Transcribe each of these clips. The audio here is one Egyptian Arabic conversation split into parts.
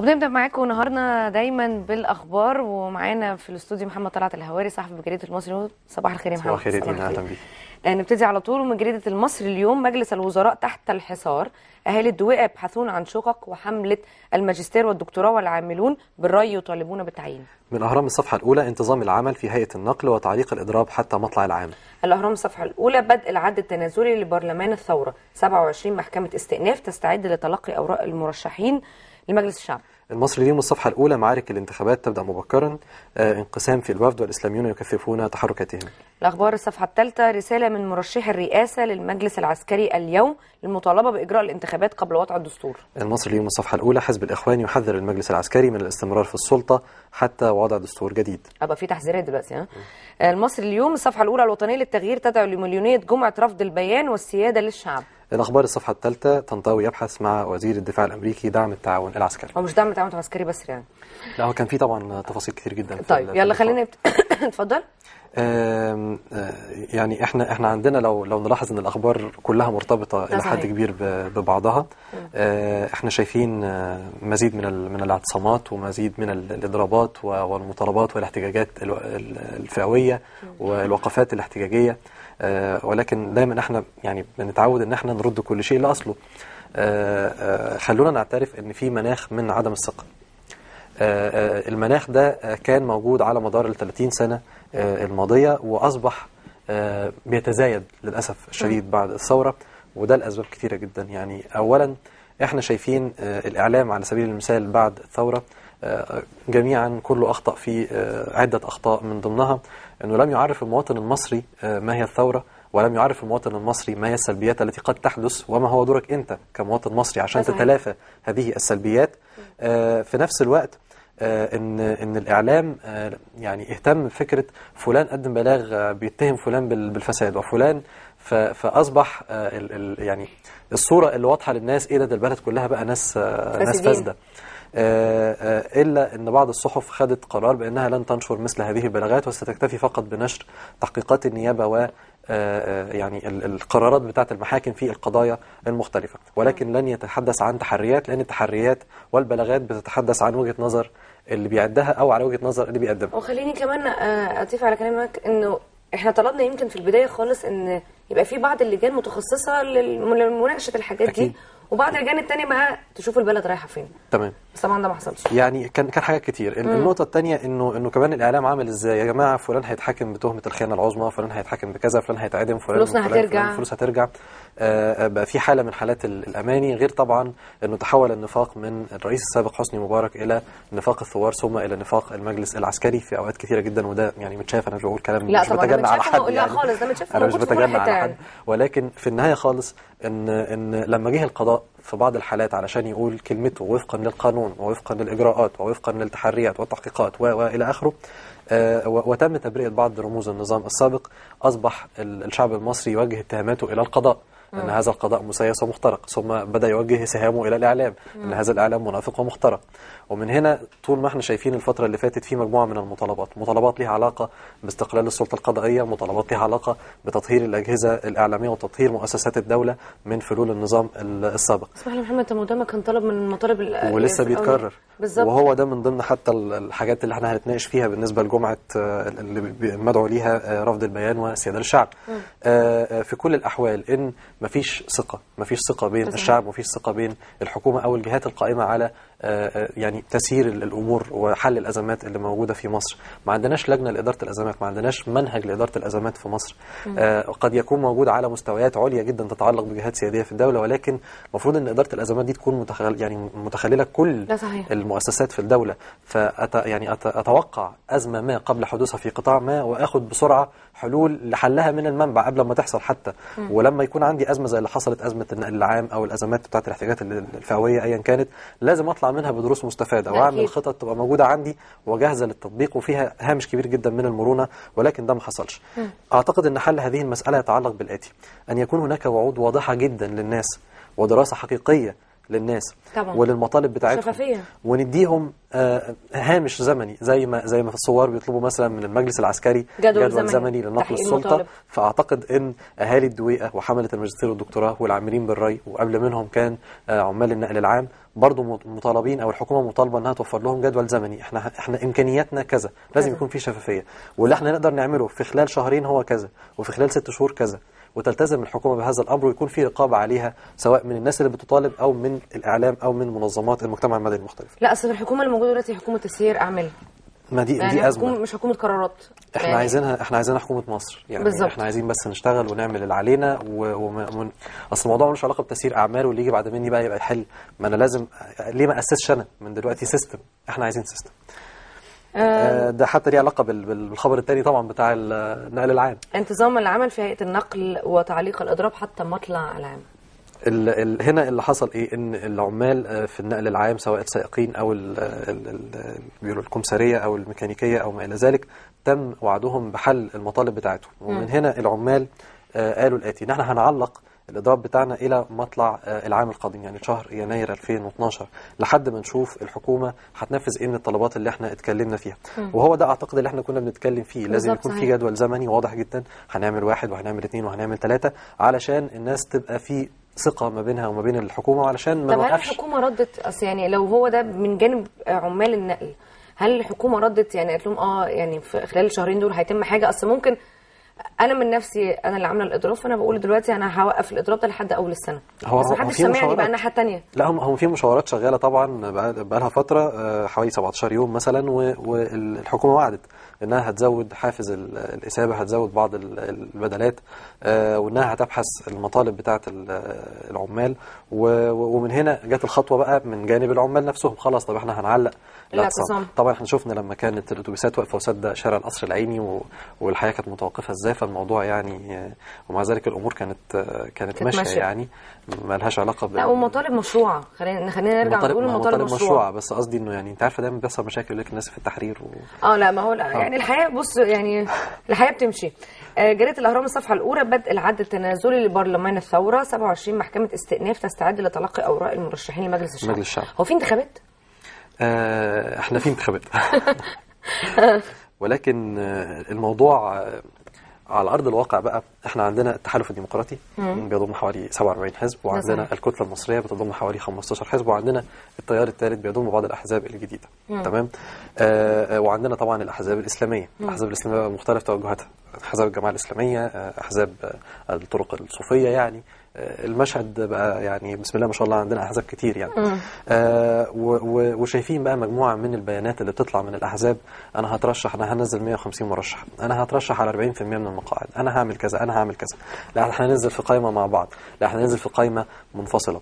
وبنبدا معاكم نهارنا دايما بالاخبار ومعانا في الاستوديو محمد طلعت الهواري صاحب بجريده المصري صباح الخير يا محمد صباح الخير يا دينا اهلا بيك آه، نبتدي على طول من جريده المصري اليوم مجلس الوزراء تحت الحصار اهالي الدويقه يبحثون عن شقق وحمله الماجستير والدكتوراه والعاملون بالري يطالبون بالتعيين من اهرام الصفحه الاولى انتظام العمل في هيئه النقل وتعليق الاضراب حتى مطلع العام الاهرام الصفحه الاولى بدء العد التنازلي لبرلمان الثوره 27 محكمه استئناف تستعد لتلقي اوراق المرشحين لمجلس الشعب المصري اليوم الصفحه الاولى معارك الانتخابات تبدا مبكرا آه انقسام في الوفد والاسلاميون يكثفون تحركاتهم الأخبار الصفحة الثالثة رسالة من مرشح الرئاسة للمجلس العسكري اليوم للمطالبة بإجراء الانتخابات قبل وضع الدستور المصري اليوم الصفحه الاولى حزب الاخوان يحذر المجلس العسكري من الاستمرار في السلطه حتى وضع دستور جديد أبقى في تحذيرات دلوقتي ها المصري اليوم الصفحة الأولى الوطنية للتغيير تدعو لمليونية جمعة رفض البيان والسيادة للشعب الاخبار الصفحه الثالثه طنطاوي يبحث مع وزير الدفاع الامريكي دعم التعاون العسكري هو مش دعم التعاون العسكري بس يعني لا هو كان في طبعا تفاصيل كتير جدا في طيب ال- في يلا اللقاء. خلينا نبت... اتفضل آم، آه، يعني احنا احنا عندنا لو لو نلاحظ ان الاخبار كلها مرتبطه الى حد صحيح. كبير ب- ببعضها آه، احنا شايفين آه، مزيد من ال- من الاعتصامات ومزيد من ال- الاضرابات و- والمطالبات والاحتجاجات الو- ال- الفئويه والوقفات الاحتجاجيه آه، ولكن دايما احنا يعني بنتعود ان احنا نرد كل شيء لاصله آه، آه، خلونا نعترف ان في مناخ من عدم الثقه آه، آه، المناخ ده آه، كان موجود على مدار ال 30 سنة آه، الماضية وأصبح آه، بيتزايد للأسف الشديد بعد الثورة وده لأسباب كثيرة جدا يعني أولا احنا شايفين آه، الإعلام على سبيل المثال بعد الثورة آه، جميعا كله أخطأ في آه، عدة أخطاء من ضمنها أنه لم يعرف المواطن المصري آه، ما هي الثورة ولم يعرف المواطن المصري ما هي السلبيات التي قد تحدث وما هو دورك أنت كمواطن مصري عشان صحيح. تتلافى هذه السلبيات آه، في نفس الوقت آه، ان ان الاعلام آه، يعني اهتم بفكره فلان قدم بلاغ آه، بيتهم فلان بال- بالفساد وفلان ف- فاصبح آه، ال- ال- يعني الصوره اللي واضحه للناس ايه ده ده البلد كلها بقى ناس آه، ناس فاسدين. فاسده آه، آه، الا ان بعض الصحف خدت قرار بانها لن تنشر مثل هذه البلاغات وستكتفي فقط بنشر تحقيقات النيابه و آه، آه، يعني ال- القرارات بتاعه المحاكم في القضايا المختلفه ولكن لن يتحدث عن تحريات لان التحريات والبلاغات بتتحدث عن وجهه نظر اللي بيعدها او على وجهه نظر اللي بيقدمها وخليني كمان آه، اضيف على كلامك انه احنا طلبنا يمكن في البدايه خالص ان يبقى في بعض اللجان متخصصه للم- لمناقشه الحاجات أكيد. دي وبعض اللجان التانية بقى تشوف البلد رايحه فين تمام بس طبعا ده ما حصلش يعني كان كان حاجات كتير ال- النقطه الثانيه انه انه كمان الاعلام عامل ازاي يا جماعه فلان هيتحاكم بتهمه الخيانه العظمى فلان هيتحاكم بكذا فلان هيتعدم فلان فلوسنا فلان هترجع. فلان الفلوس هترجع آه، آه، بقى في حاله من حالات ال- الاماني غير طبعا انه تحول النفاق من الرئيس السابق حسني مبارك الى نفاق الثوار ثم الى نفاق المجلس العسكري في اوقات كثيره جدا وده يعني متشاف انا مش بقول كلام لا مش طبعاً، ده بتجنى على متشاف حد لا يعني خالص، ده متشاف انا مش موجود في كل بتجنى حتة على يعني. حد ولكن في النهايه خالص ان ان لما جه القضاء في بعض الحالات علشان يقول كلمته وفقا للقانون ووفقا للاجراءات ووفقا للتحريات والتحقيقات و- والى اخره آه، و- وتم تبرئه بعض رموز النظام السابق اصبح ال- الشعب المصري يوجه اتهاماته الى القضاء ان هذا القضاء مسيس ومخترق ثم بدا يوجه سهامه الى الاعلام ان هذا الاعلام منافق ومخترق ومن هنا طول ما احنا شايفين الفتره اللي فاتت في مجموعه من المطالبات مطالبات ليها علاقه باستقلال السلطه القضائيه مطالبات ليها علاقه بتطهير الاجهزه الاعلاميه وتطهير مؤسسات الدوله من فلول النظام ال- السابق اسمح لي يا محمد طب ما ده ما كان طلب من المطالب ال- ولسه في الأول. بيتكرر بالظبط وهو ده من ضمن حتى ال- الحاجات اللي احنا هنتناقش فيها بالنسبه لجمعه آه، اللي بي- مدعو ليها آه، رفض البيان وسياده الشعب آه، آه، في كل الاحوال ان مفيش ثقه مفيش ثقه بين صحيح. الشعب ومفيش ثقه بين الحكومه او الجهات القائمه على آه، آه، يعني تسيير ال- الامور وحل الازمات اللي موجوده في مصر ما عندناش لجنه لاداره الازمات ما عندناش منهج لاداره الازمات في مصر آه، قد يكون موجود على مستويات عليا جدا تتعلق بجهات سياديه في الدوله ولكن المفروض ان اداره الازمات دي تكون متخل يعني متخلله كل ده صحيح. المؤسسات في الدولة فأت يعني أت أتوقع أزمة ما قبل حدوثها في قطاع ما وأخذ بسرعة حلول لحلها من المنبع قبل ما تحصل حتى ولما يكون عندي أزمة زي اللي حصلت أزمة النقل العام أو الأزمات بتاعت الاحتياجات ال- الفئوية أيا كانت لازم أطلع منها بدروس مستفادة ده وأعمل أكيد. خطط تبقى موجودة عندي وجاهزة للتطبيق وفيها هامش كبير جدا من المرونة ولكن ده ما حصلش أعتقد أن حل هذه المسألة يتعلق بالآتي أن يكون هناك وعود واضحة جدا للناس ودراسة حقيقية للناس طبعا. وللمطالب بتاعتهم شفافية. ونديهم آه، هامش زمني زي ما زي ما في الصور بيطلبوا مثلا من المجلس العسكري جدول جدول زمني زمني لنقل تحقيق السلطه المطالب. فاعتقد ان اهالي الدويقه وحمله الماجستير والدكتوراه والعاملين بالري وقبل منهم كان آه، عمال النقل العام برضه مط- مطالبين او الحكومه مطالبه انها توفر لهم جدول زمني احنا احنا امكانياتنا كذا لازم كذا. يكون في شفافيه واللي احنا نقدر نعمله في خلال شهرين هو كذا وفي خلال ست شهور كذا وتلتزم الحكومه بهذا الامر ويكون في رقابه عليها سواء من الناس اللي بتطالب او من الاعلام او من منظمات المجتمع المدني المختلفه لا اصل الحكومه اللي موجوده دلوقتي حكومه تسيير اعمال ما دي يعني دي حكومة ازمه مش حكومه قرارات احنا يعني عايزينها احنا عايزينها حكومه مصر يعني بالظبط. احنا عايزين بس نشتغل ونعمل اللي علينا و... وما... من... اصل الموضوع ملوش علاقه بتسيير اعمال واللي يجي بعد مني بقى يبقى يحل ما انا لازم ليه ما اسسش انا من دلوقتي سيستم احنا عايزين سيستم آه ده حتى ليه علاقه بال... بال- بالخبر الثاني طبعا بتاع ال- النقل العام انتظام العمل في هيئه النقل وتعليق الاضراب حتى مطلع العام ال ال هنا اللي حصل ايه ان العمال آه، في النقل العام سواء السائقين او ال ال ال بيقولوا الكمساريه او الميكانيكيه او ما الى ذلك تم وعدهم بحل المطالب بتاعتهم ومن هنا العمال آه، قالوا الاتي ان احنا هنعلق الاضراب بتاعنا الى مطلع آه، العام القادم يعني شهر يناير 2012 لحد ما نشوف الحكومه هتنفذ ايه من الطلبات اللي احنا اتكلمنا فيها وهو ده اعتقد اللي احنا كنا بنتكلم فيه لازم بالظبط، يكون في صحيح. جدول زمني واضح جدا هنعمل واحد وهنعمل اثنين وهنعمل ثلاثه علشان الناس تبقى في ثقه ما بينها وما بين الحكومه وعلشان ما طب هل نوقفش الحكومه ردت اصل يعني لو هو ده من جانب عمال النقل هل الحكومه ردت يعني قالت لهم اه يعني في خلال الشهرين دول هيتم حاجه اصل ممكن انا من نفسي انا اللي عامله الاضراب فانا بقول دلوقتي انا هوقف الاضراب ده لحد اول السنه هو- بس هو محدش في سامعني مشاورات. بقى الناحيه الثانيه لا هم هم في مشاورات شغاله طبعا بقى لها فتره آه، حوالي 17 يوم مثلا و- والحكومه وعدت انها هتزود حافز ال- الاثابه هتزود بعض ال- البدلات آه، وانها هتبحث المطالب بتاعه ال- العمال و- و- ومن هنا جت الخطوه بقى من جانب العمال نفسهم خلاص طب احنا هنعلق الاعتصام. الاعتصام طبعا احنا شفنا لما كانت الاتوبيسات واقفه وسد شارع القصر العيني و- والحياه كانت متوقفه ازاي فالموضوع يعني آه، ومع ذلك الامور كانت آه، كانت كانت ماشيه ماشية. يعني ما لهاش علاقه بال لا ومطالب مشروعه خلينا خلينا نرجع مطالب نقول ما هو المطالب مطالب مشروعه مشروعه بس قصدي انه يعني انت عارفه دايما بيحصل مشاكل يقول لك الناس في التحرير و... اه لا ما هو لا يعني الحياه بص يعني الحياه بتمشي آه، جريده الاهرام الصفحه الاولى بدء العد التنازلي لبرلمان الثوره 27 محكمه استئناف تستعد لتلقي اوراق المرشحين لمجلس الشعب مجلس الشعب. هو في انتخابات آه احنا في انتخابات ولكن آه، الموضوع آه، على ارض الواقع بقى احنا عندنا التحالف الديمقراطي بيضم حوالي 47 حزب وعندنا صحيح. الكتله المصريه بتضم حوالي 15 حزب وعندنا التيار الثالث بيضم بعض الاحزاب الجديده تمام آه آه، وعندنا طبعا الاحزاب الاسلاميه الاحزاب الاسلاميه مختلف توجهاتها احزاب الجماعه الاسلاميه آه، احزاب آه، الطرق الصوفيه يعني آه، المشهد بقى يعني بسم الله ما شاء الله عندنا احزاب كتير يعني آه و- و- وشايفين بقى مجموعه من البيانات اللي بتطلع من الاحزاب انا هترشح انا هنزل 150 مرشح انا هترشح على 40% من المقاعد انا هعمل كذا انا هعمل كذا لا احنا هننزل في قائمه مع بعض لا احنا هننزل في قائمه منفصله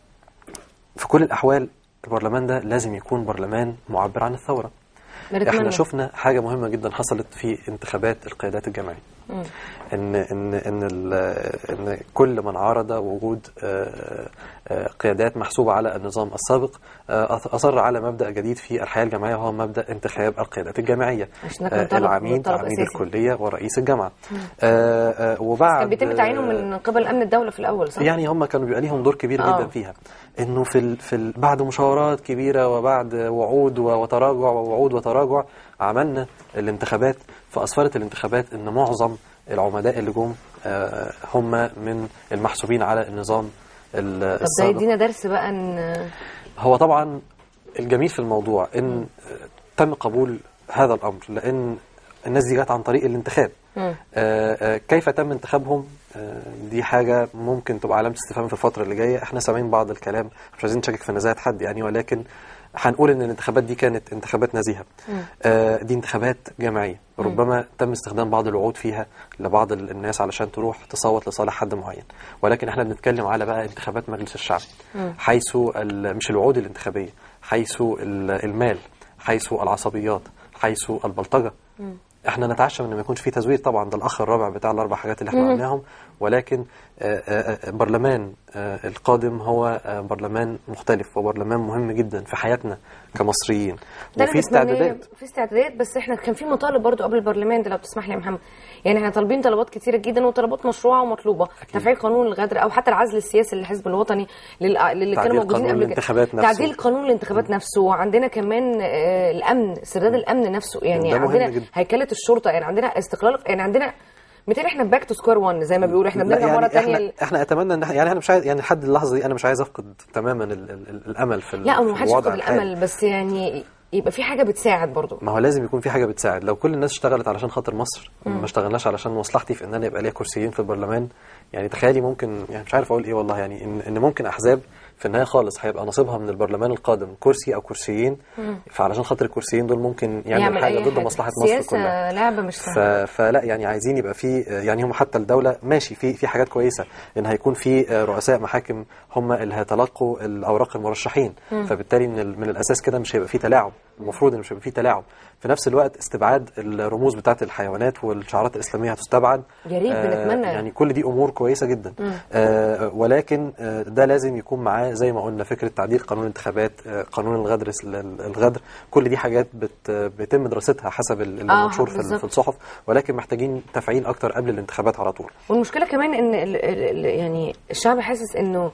في كل الاحوال البرلمان ده لازم يكون برلمان معبر عن الثوره بنتمنى. احنا شفنا حاجه مهمه جدا حصلت في انتخابات القيادات الجماعيه ان ان ان ال- ان كل من عارض وجود آه، آه، قيادات محسوبه على النظام السابق آه، أص- اصر على مبدا جديد في الحياه الجامعيه وهو مبدا انتخاب القيادات الجماعيه عشان ده كان آه، طلب- العميد طلب عميد أساسي. الكليه ورئيس الجامعه آه، آه، وبعد كان بيتم تعيينهم من قبل امن الدوله في الاول صح؟ يعني هم كانوا بيبقى ليهم دور كبير آه. جدا فيها انه في ال في ال بعد مشاورات كبيره وبعد وعود و- وتراجع ووعود وتراجع عملنا الانتخابات فاسفرت الانتخابات ان معظم العمداء اللي جم آه، هم من المحسوبين على النظام ال- طب ده السابق يدينا درس بقى ان هو طبعا الجميل في الموضوع ان تم قبول هذا الامر لان الناس دي جت عن طريق الانتخاب مم. آه، آه، كيف تم انتخابهم آه، دي حاجة ممكن تبقى علامة استفهام في الفترة اللي جاية احنا سامعين بعض الكلام مش عايزين نشكك في نزاهة حد يعني ولكن هنقول ان الانتخابات دي كانت انتخابات نزيهة آه، دي انتخابات جماعية ربما تم استخدام بعض الوعود فيها لبعض ال- الناس علشان تروح تصوت لصالح حد معين ولكن احنا بنتكلم على بقى انتخابات مجلس الشعب حيث ال- مش الوعود الانتخابية حيث ال- المال حيث العصبيات حيث البلطجة احنا نتعشم ان ما يكونش في تزوير طبعا ده الاخ الرابع بتاع الاربع حاجات اللي احنا قلناهم ولكن آه، آه، آه، برلمان آه، القادم هو آه، برلمان مختلف وبرلمان مهم جدا في حياتنا كمصريين ده أنا وفي مستنية- استعدادات في استعدادات بس احنا كان في مطالب برضو قبل البرلمان ده لو تسمح لي يا محمد يعني احنا طالبين طلبات كتيره جدا وطلبات مشروعه ومطلوبه تفعيل قانون الغدر او حتى العزل السياسي للحزب الوطني لل- للي كانوا تعديل موجودين قانون قبل كده الانتخابات نفسه. تعديل قانون الانتخابات نفسه وعندنا كمان آه، الامن استرداد الامن نفسه يعني ده مهم عندنا جدا. هيكله الشرطه يعني عندنا استقلال يعني عندنا مثال احنا باك تو سكوير 1 زي ما بيقولوا احنا لا، بنرجع يعني مره ثانيه احنا احنا اتمنى ان إحنا- يعني انا مش عايز يعني لحد اللحظه دي انا مش عايز افقد تماما ال ال ال الامل في ال- لا في ما حدش الوضع يفقد الحالي. الامل بس يعني يبقى في حاجه بتساعد برضو ما هو لازم يكون في حاجه بتساعد لو كل الناس اشتغلت علشان خاطر مصر ما اشتغلناش علشان مصلحتي في ان انا يبقى ليا كرسيين في البرلمان يعني تخيلي ممكن يعني مش عارف اقول ايه والله يعني ان, إن ممكن احزاب في النهايه خالص هيبقى نصيبها من البرلمان القادم كرسي او كرسيين فعلشان خاطر الكرسيين دول ممكن يعمل حاجه أي ضد حاجة. مصلحه مصر سياسة كلها لعبه مش ف... سهله فلا يعني عايزين يبقى في يعني هم حتى الدوله ماشي في في حاجات كويسه ان هيكون في رؤساء محاكم هم اللي هيتلقوا الاوراق المرشحين فبالتالي من ال... من الاساس كده مش هيبقى في تلاعب المفروض ان مش هيبقى في تلاعب في نفس الوقت استبعاد الرموز بتاعه الحيوانات والشعارات الاسلاميه هتستبعد يا ريت بنتمنى. يعني كل دي امور كويسه جدا آه ولكن آه ده لازم يكون معاه زي ما قلنا فكره تعديل قانون الانتخابات آه قانون الغدر الغدر كل دي حاجات بت بيتم دراستها حسب ال- اللي آه، منشور في, ال- بالظبط. في الصحف ولكن محتاجين تفعيل اكتر قبل الانتخابات على طول والمشكله كمان ان ال ال ال يعني الشعب حاسس انه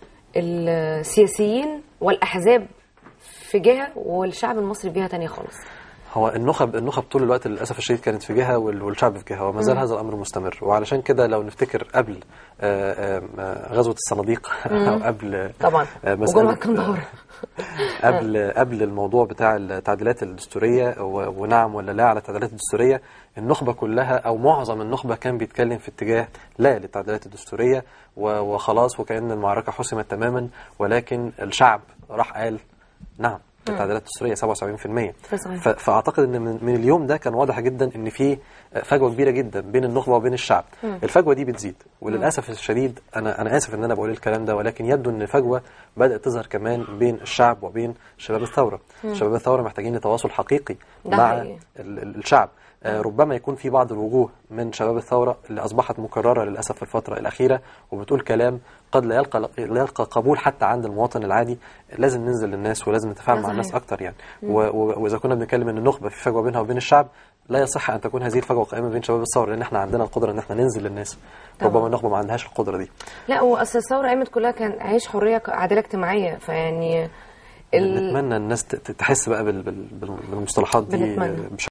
السياسيين والاحزاب في جهه والشعب المصري في جهه تانية خالص هو النخب النخب طول الوقت للاسف الشديد كانت في جهه وال- والشعب في جهه وما زال هذا الامر مستمر وعلشان كده لو نفتكر قبل آه، آه، غزوه الصناديق او قبل طبعا آه، وجمعه مسألة- كندهار قبل قبل الموضوع بتاع التعديلات الدستوريه و- ونعم ولا لا على التعديلات الدستوريه النخبه كلها او معظم النخبه كان بيتكلم في اتجاه لا للتعديلات الدستوريه و- وخلاص وكأن المعركه حسمت تماما ولكن الشعب راح قال نعم التعديلات الدستوريه 77% صحيح. ف- فاعتقد ان من من اليوم ده كان واضح جدا ان في فجوه كبيره جدا بين النخبه وبين الشعب الفجوه دي بتزيد وللاسف الشديد انا انا اسف ان انا بقول الكلام ده ولكن يبدو ان فجوه بدات تظهر كمان بين الشعب وبين شباب الثوره شباب الثوره محتاجين لتواصل حقيقي ده مع حقيقي. ال- ال- الشعب آه، ربما يكون في بعض الوجوه من شباب الثوره اللي اصبحت مكرره للاسف في الفتره الاخيره وبتقول كلام قد لا يلقى لا يلقى قبول حتى عند المواطن العادي لازم ننزل للناس ولازم نتفاعل ده مع الناس صحيح. اكتر يعني و- و- واذا كنا بنتكلم ان النخبه في فجوه بينها وبين الشعب لا يصح ان تكون هذه الفجوه قائمه بين شباب الثوره لان احنا عندنا القدره ان احنا ننزل للناس طبعا. ربما النخبه ما عندهاش القدره دي لا واصل الثوره قامت كلها كان عيش حريه عداله اجتماعيه فيعني ال... نتمنى الناس ت- ت- تحس بقى بال- بال- بالمصطلحات دي بنتمنى. بشكل